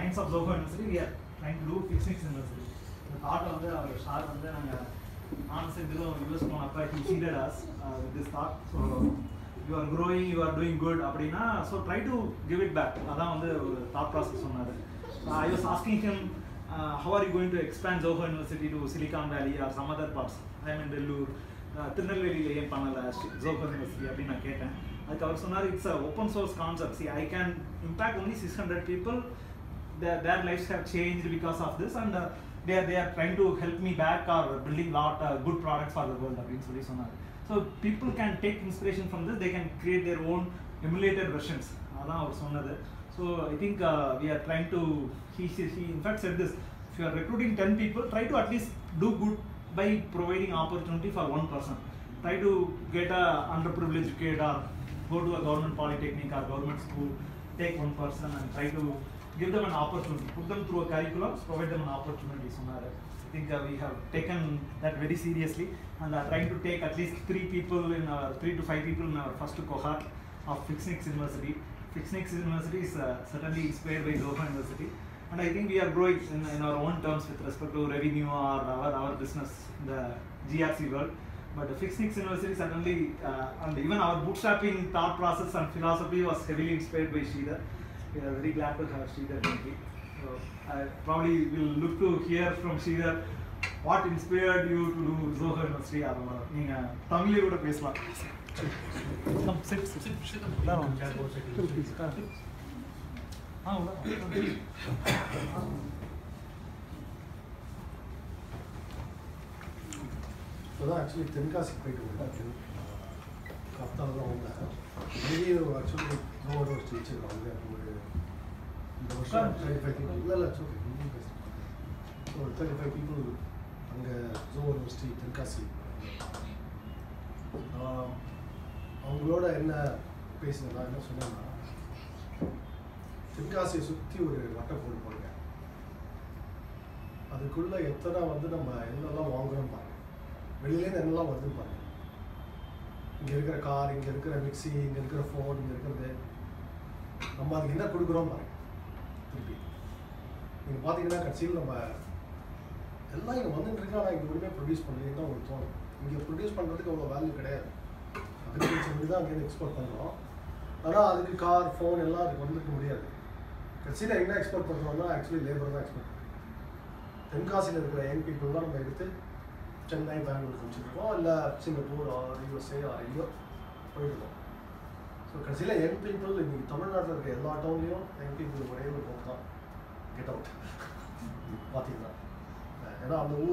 Science of Zoho university we are trying to do physics university இந்த தாட்டை வந்து அவர் ஷார் வந்து நாங்கள் நானும் செஞ்சிலும் யூஸ் போனப்போ he seeded us with this thought so you are growing you are doing good அப்படின்னா so try to give it back அதான் வந்து ஒரு தாட் ப்ராசஸ் சொன்னார் I was asking him how are you going to expand Zoho university to Silicon Valley or some other parts I மீன் டெல்லூர் திருநெல்வேலியில் ஏன் பண்ணலை Zoho university அப்படின்னு நான் கேட்டேன் அதுக்கு அவர் சொன்னார் it's a open source concept see I can impact only six hundred people their, their lives have changed because of this and uh, they, are, they are trying to help me back or building lot uh, good products for the world அப்படின்னு சொல்லி சொன்னார் so people can take inspiration from this they can create their own emulated versions அதான் அவர் சொன்னது so I think we are trying to he, he, he in fact said this if you are recruiting 10 people try to at least do good by providing opportunity for one person try to get a underprivileged kid or go to a government polytechnic or government school take one person and try to give them an opportunity, put them through a curriculum, provide them an opportunity. Sonar. I think uh, we have taken that very seriously and are trying to take at least three people in our three to five people in our first cohort of Fixnix University. Fixnix University is uh, certainly inspired by Zoho University. And I think we are growing in, in our own terms with respect to revenue or our, our business in the GRC world. But the Fixnix University certainly, uh, and even our bootstrapping thought process and philosophy was heavily inspired by Sridhar. We are very glad to have Sridhar Murthy. So I probably will look to hear from Sridhar what inspired you to do Zoho University ஆரம்பம் நீங்க தமிழ்ல கூட பேசலாம் Come, sit, sit, sit. எல்லாரும் வாங்க. ஆ, உள்ள வாங்க. இப்போதான் ஆக்சுவலி தென்காசிக்கு போயிட்டு வந்தேன் கப்தால தான் வந்தேன் வெளியே ஆக்சுவலி ரோடு ஒரு வச்சுருக்காங்க ஒரு இந்த வருஷம் தேர்ட்டி ஃபைவ் பீப்புள் இல்லை இல்லை சொல்லி பேசுகிறேன் ஒரு தேர்ட்டி ஃபைவ் பீப்புள் அங்கே ஜோ யூனிவர்சிட்டி தென்காசி ஆஹ், அவங்களோட என்ன பேசினதா என்ன சொன்னேன்னா தென்காசியை சுற்றி ஒரு வட்டக்கோடு போடுங்க அதுக்குள்ள எத்தனை வந்து நம்ம என்னெல்லாம் வாங்குறோம் பாருங்க வெளியிலேருந்து என்னெல்லாம் வருதுன்னு பாருங்க இங்கே இருக்கிற கார் இங்கே இருக்கிற மிக்ஸி இங்கே இருக்கிற ஃபோன் இங்கே இருக்கிறது நம்ம அதுக்கு என்ன கொடுக்குறோம் பாருங்க திருப்பி நீங்கள் பார்த்தீங்கன்னா கட்சியில் நம்ம எல்லாம் இங்கே வந்துட்டு இருக்கு ஆனால் இங்கே ஒன்றுமே ப்ரொடியூஸ் பண்ணலையே தான் உங்களுக்கு தோணும் இங்கே ப்ரொடியூஸ் பண்ணுறதுக்கு அவ்வளோ வேல்யூ கிடையாது அக்ரிகல்ச்சர் பண்ணி தான் அங்கேருந்து எக்ஸ்போர்ட் பண்ணுறோம் ஆனால் அதுக்கு கார் ஃபோன் எல்லாம் அதுக்கு வந்துருக்க முடியாது கட்சியில் என்ன எக்ஸ்போர்ட் பண்ணுறோம்னா ஆக்சுவலி லேபர் தான் எக்ஸ்போர்ட் பண்ணுறோம் தென்காசியில் இருக்கிற யங் பீப்புள் தான் நம்ம எடுத்து சென்னை பெங்களூர் முடிச்சிருக்கோம் இல்லை சிங்கப்பூர் ஆர் யூஎஸ்ஏ ஆர் எங்கேயோ போயிட்டுருக்கோம் ஸோ கடைசியில் யங் பீப்புள் இன்னைக்கு தமிழ்நாட்டில் இருக்க எல்லா டவுன்லேயும் யங் பீப்புள் ஒரே ஒரு போக்கு தான் கெட் அவுட் பார்த்தீங்கன்னா ஏன்னா அந்த ஊர்